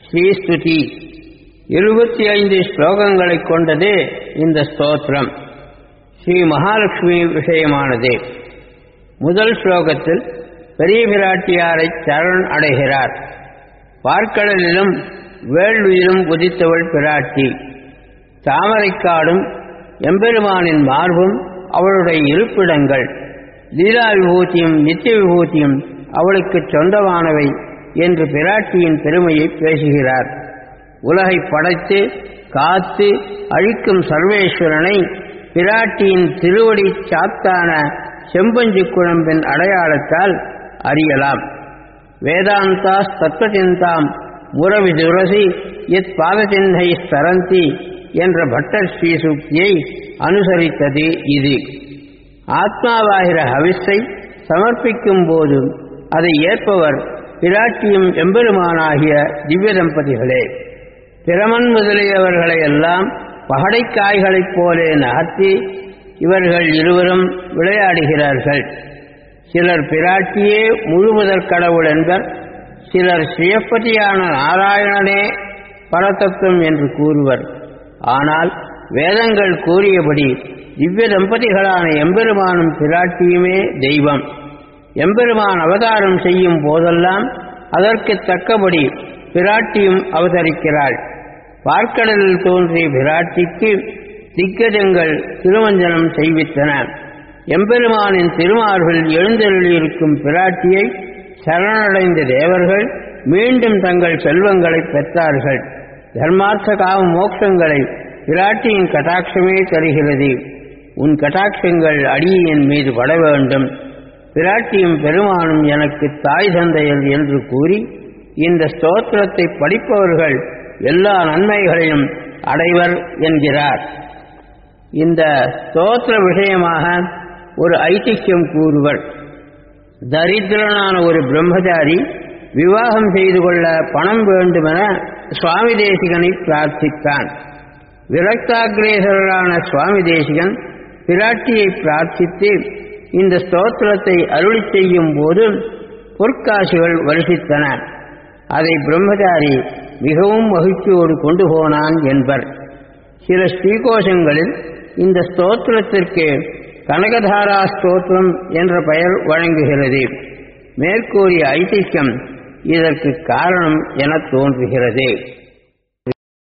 ஸ்ரீஸ்துதி இருபத்தி ஐந்து ஸ்லோகங்களை கொண்டது இந்த ஸ்தோத்திரம் ஸ்ரீ மகாலட்சுமி விஷயமானது முதல் ஸ்லோகத்தில் பெரிய பிராட்டியாரை சரண் அடைகிறார் பார்க்கடலிலும் வேள்வியிலும் உதித்தவள் பிராட்டி தாமரைக்காடும் எம்பெருமானின் மார்பும் அவளுடைய இருப்பிடங்கள் லீலா விபூதியும் நித்திய விபூதியும் அவளுக்கு சொந்தமானவை என்று பிராட்டியின் பெருமையை பேசுகிறார் உலகை படைத்து காத்து அழிக்கும் சர்வேஸ்வரனை பிராட்டியின் திருவடி சாத்தான செம்பஞ்சு குழம்பின் அடையாளத்தால் அறியலாம் வேதாந்தா தத்துவச்சிந்தாம் முரவி துரசி எத் பாதச்சின்னை ஸ்தரந்தி என்ற பட்டர் ஸ்ரீசூக்தியை அனுசரித்தது இது ஆத்மாவாகிற ஹவிஸை சமர்ப்பிக்கும் போது அதை ஏற்பவர் பிராட்டியும் எம்பெருமானாகிய திவ்ய தம்பதிகளே பிரமன் முதலியவர்களை எல்லாம் பகடைக்காய்களைப் போலே நகர்த்தி இவர்கள் இருவரும் விளையாடுகிறார்கள் சிலர் பிராட்டியே முழுமுதற் கடவுள் என்பர் சிலர் சுயப்பதியான நாராயணனே பரதத்துவம் என்று கூறுவர் ஆனால் வேதங்கள் கூறியபடி திவ்ய தம்பதிகளான எம்பெருமானும் பிராட்டியுமே தெய்வம் எம்பெருமான் அவதாரம் செய்யும் போதெல்லாம் அதற்கு தக்கபடி பிராட்டியும் அவதரிக்கிறாள் பார்க்கடலில் தோன்றிய பிராட்டிக்கு திக்கஜங்கள் திருமஞ்சனம் செய்வித்தன எம்பெருமானின் திருமார்பில் எழுந்தருளியிருக்கும் பிராட்டியை சரணடைந்த தேவர்கள் மீண்டும் தங்கள் செல்வங்களை பெற்றார்கள் தர்மார்த்த காம மோட்சங்களை பிராட்டியின் கட்டாட்சமே தருகிறது உன் கட்டாட்சங்கள் அடியின் மீது பட வேண்டும் பிராட்டியும் பெருமானும் எனக்கு தாய் தந்தையர் என்று கூறி இந்த ஸ்தோத்திரத்தை படிப்பவர்கள் எல்லா நன்மைகளையும் அடைவர் என்கிறார் இந்த ஸ்தோத்திர விஷயமாக ஒரு ஐதிஹ்யம் கூறுவர் தரித்திரனான ஒரு பிரம்மச்சாரி விவாகம் செய்து கொள்ள பணம் வேண்டுமென சுவாமி தேசிகனை பிரார்த்தித்தான் விரக்தாகிரேசரான சுவாமி தேசிகன் பிராட்டியை பிரார்த்தித்து இந்த ஸ்தோத்திரத்தை அருளி செய்யும் போது பொற்காசுகள் வருஷித்தன அதை பிரம்மச்சாரி மிகவும் மகிழ்ச்சியோடு கொண்டு போனான் என்பர் சில ஸ்ரீகோஷங்களில் இந்த ஸ்தோத்திரத்திற்கு கனகதாரா ஸ்தோத்திரம் என்ற பெயர் வழங்குகிறது மேற்கூறிய ஐதிஹ்யம் இதற்கு காரணம் என தோன்றுகிறது